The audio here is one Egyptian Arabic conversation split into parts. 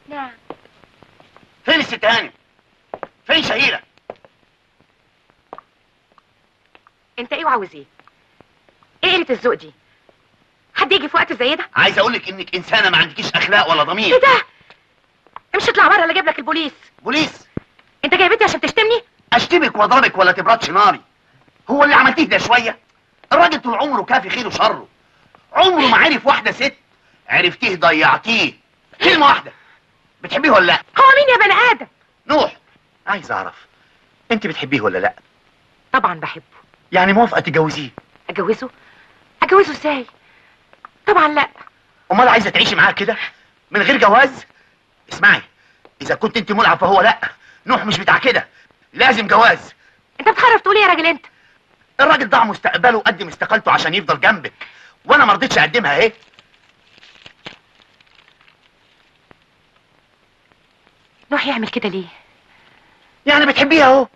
نعم فين الست هانم فين شهيره انت ايه وعاوز ايه ايه قله الذوق دي حد يجي في وقت زي ده عايز اقول لك انك انسانه ما عندكيش اخلاق ولا ايه ضمير ده امشي اطلع بره اللي اجيب لك البوليس بوليس انت جايبتني عشان تشتمني اشتمك واضربك ولا تبردش ناري هو اللي عملتيه ده شويه الراجل طول عمره كافي خير وشره عمره ما عرف واحده ست عرفتيه ضيعتيه كلمه واحده بتحبيه ولا لا هو مين يا بني ادم نوح عايز اعرف انت بتحبيه ولا لا طبعا بحبه يعني موافقه تتجوزيه اجوزه اجوزه ازاي طبعا لا امال عايزه تعيشي معاه كده من غير جواز اسمعي اذا كنت انت ملعب فهو لا نوح مش بتاع كده لازم جواز انت بتخرف تقول ايه يا راجل انت الراجل ضاع مستقبله وقدم استقالته عشان يفضل جنبك وانا ما رضيتش اقدمها اهي نوح يعمل كده ليه يعني بتحبيها اهو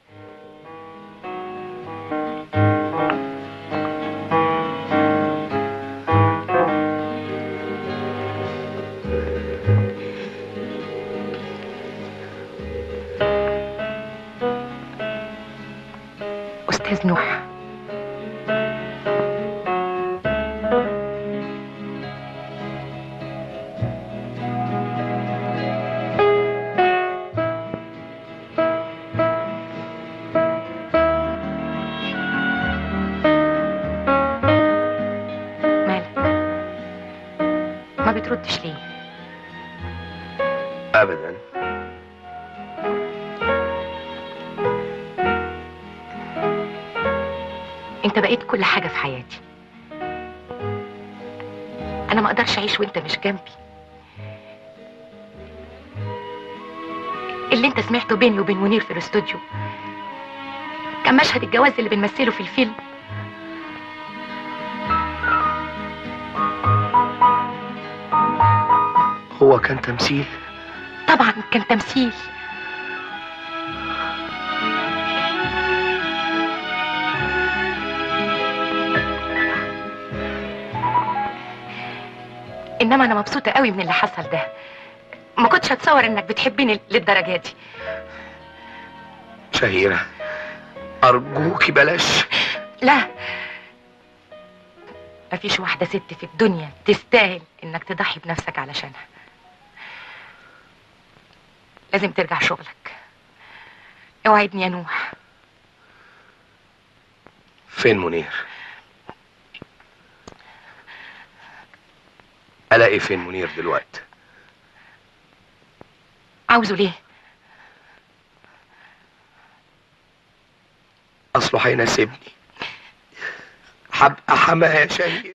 استاذ نوح مالك ما بتردش ليه ابدا انت بقيت كل حاجة في حياتي انا ما اقدرش اعيش وانت مش جنبي اللي انت سمعته بيني وبين منير في الاستوديو كان مشهد الجواز اللي بنمثله في الفيلم هو كان تمثيل طبعا كان تمثيل انما انا مبسوطه قوي من اللي حصل ده ما كنتش هتصور انك بتحبني للدرجه دي شهيرة أرجوكي بلاش لا مفيش واحده ست في الدنيا تستاهل انك تضحي بنفسك علشانها لازم ترجع شغلك اوعدني يا نوح فين منير؟ ألاقي فين منير دلوقتي؟ عاوزه ليه أصله هيناسبني هبقى حماه يا شهير